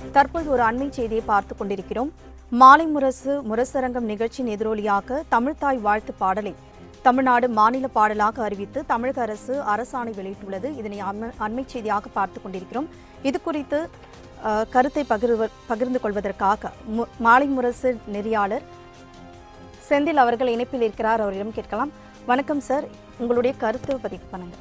தற்போது ஒரு அண்மை செய்தியை பார்த்துக் கொண்டிருக்கிறோம் மாலை முரசு முரசரங்கம் நிகழ்ச்சியின் எதிரொலியாக தமிழ்தாய் வாழ்த்து பாடலை தமிழ்நாடு மாநில பாடலாக அறிவித்து தமிழக அரசு அரசாணை வெளியிட்டுள்ளது இதனை அண்ம- அண்மை செய்தியாக பார்த்துக் கொண்டிருக்கிறோம் இது குறித்து அஹ், கருத்தை பகிர்வ- பகிர்ந்து கொள்வதற்காக மு- மாலை முரசு நெறியாளர் செந்தில் அவர்கள் இணைப்பில் இருக்கிறார் அவரிடம் கேட்கலாம் வணக்கம் சார் உங்களுடைய கருத்து பதிவு பண்ணுங்க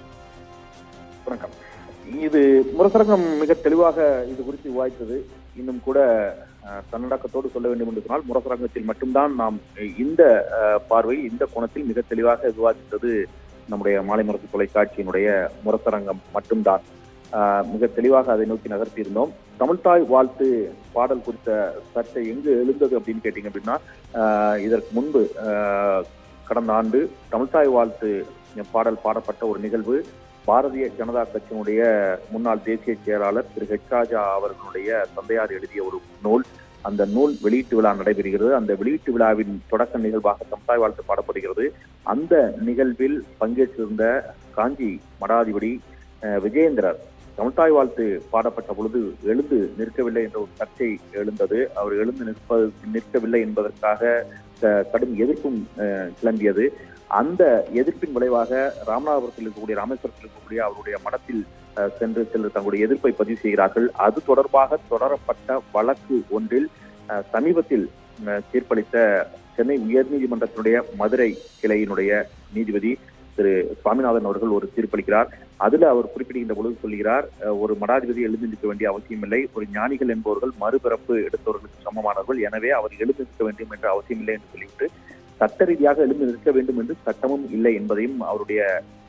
வணக்கம் இது முரசரங்கம் மிக தெளிவாக இது குறித்து விவாதித்தது இன்னும் கூட அஹ், தன்னடக்கத்தோடு சொல்ல வேண்டும் என்று சொன்னால் முரசரங்கத்தில் மட்டும்தான் நாம் இந்த அஹ், பார்வை இந்த கோணத்தில் மிக தெளிவாக விவாதித்தது நம்முடைய மாலை முரசு தொலைக்காட்சியினுடைய முரசரங்கம் மட்டும்தான் அஹ், மிக தெளிவாக அதை நோக்கி நகர்த்தியிருந்தோம் தமிழ்தாய் வாழ்த்து பாடல் குறித்த சர்ச்சை எங்கு எழுந்தது அப்படின்னு கேட்டீங்க அப்படின்னா அஹ், இதற்கு முன்பு அஹ், கடந்த ஆண்டு தமிழ்தாய் வாழ்த்து பாடல் பாடப்பட்ட ஒரு நிகழ்வு பாரதிய ஜனதா கட்சியினுடைய முன்னாள் தேசிய செயலாளர் திரு ஹெச் ராஜா அவர்களுடைய தந்தையார் எழுதிய ஒரு நூல் அந்த நூல் வெளியீட்டு விழா நடைபெறுகிறது அந்த வெளியீட்டு விழாவின் தொடக்க நிகழ்வாக தமிழ்தாய் வாழ்த்து பாடப்படுகிறது அந்த நிகழ்வில் பங்கேற்றிருந்த காஞ்சி மடாதிபதி அஹ், விஜயேந்திரர் தமிழ்தாய் வாழ்த்து பாடப்பட்ட பொழுது எழுந்து நிற்கவில்லை என்ற ஒரு சர்ச்சை எழுந்தது அவர் எழுந்து நிற்பது நிற்கவில்லை என்பதற்காக க- கடும் எதிர்ப்பும் அஹ், கிளம்பியது அந்த எதிர்ப்பின் விளைவாக ராமநாதபுரத்தில் இருக்கக்கூடிய ராமேஸ்வரத்தில் இருக்கக்கூடிய அவருடைய மடத்தில் அஹ், சென்று சிலர் தங்களுடைய எதிர்ப்பை பதிவு செய்கிறார்கள் அது தொடர்பாக தொடரப்பட்ட வழக்கு ஒன்றில் அஹ், சமீபத்தில் அஹ், தீர்ப்பளித்த சென்னை உயர்நீதிமன்றத்தினுடைய மதுரை கிளையினுடைய நீதிபதி திரு சுவாமிநாதன் அவர்கள் ஒரு தீர்ப்பளிக்கிறார் அதுல அவர் குறிப்பிடுகின்ற பொழுது சொல்கிறார் அஹ், ஒரு மடாதிபதி எழுந்து நிற்க வேண்டிய அவசியமில்லை ஒரு ஞானிகள் என்பவர்கள் மறுபிறப்பு எடுத்தவர்களுக்கு சமமானவர்கள் எனவே அவர் எழுந்து நிற்க வேண்டும் என்ற அவசியமில்லை என்று சொல்லிவிட்டு சட்ட ரீதியாக எழுந்து நிற்க வேண்டும் என்று சட்டமும் இல்லை என்பதையும் அவருடைய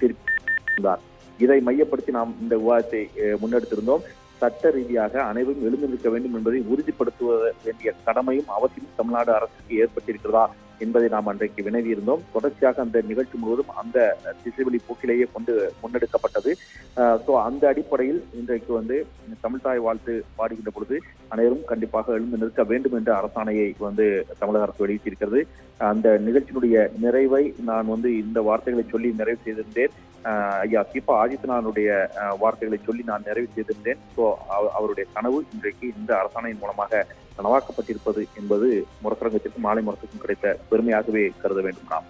தீர்ப்பு இதை மையப்படுத்தி நாம் இந்த விவாதத்தை அஹ், முன்னெடுத்திருந்தோம் சட்ட ரீதியாக அனைவரும் எழுந்து நிற்க வேண்டும் என்பதை உறுதிப்படுத்துவ வேண்டிய கடமையும் அவசியமும் தமிழ்நாடு அரசுக்கு ஏற்பட்டிருக்கிறதா என்பதை நாம் அன்றைக்கு வினவி இருந்தோம் தொடர்ச்சியாக அந்த நிகழ்ச்சி முழுவதும் அந்த திசைவெளி போக்கிலேயே கொண்டு முன்னெடுக்கப்பட்டது ஸோ அந்த அடிப்படையில் இன்றைக்கு வந்து தமிழ்தாய் வாழ்த்து பாடுகின்ற பொழுது அனைவரும் கண்டிப்பாக எழுந்து நிற்க வேண்டும் என்ற அரசாணையை வந்து தமிழக அரசு வெளியிட்டிருக்கிறது அந்த நிகழ்ச்சியினுடைய நிறைவை நான் வந்து இந்த வார்த்தைகளை சொல்லி நிறைவு செய்திருந்தேன் அஹ் ஐயா கீபா ஆதித்யநாதனுடைய அஹ், வார்த்தைகளை சொல்லி நான் நிறைவு செய்திருந்தேன் ஸோ அவருடைய கனவு இன்றைக்கு இந்த அரசாணையின் மூலமாக நனவாக்கப்பட்டிருப்பது என்பது முரசரங்கத்திற்கும் மாலை முரசுக்கும் கிடைத்த பெருமையாகவே கருத வேண்டும் நாம்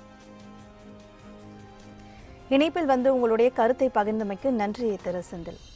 இணைப்பில் வந்து உங்களுடைய கருத்தை பகிர்ந்தமைக்கு நன்றி திரு செந்தில்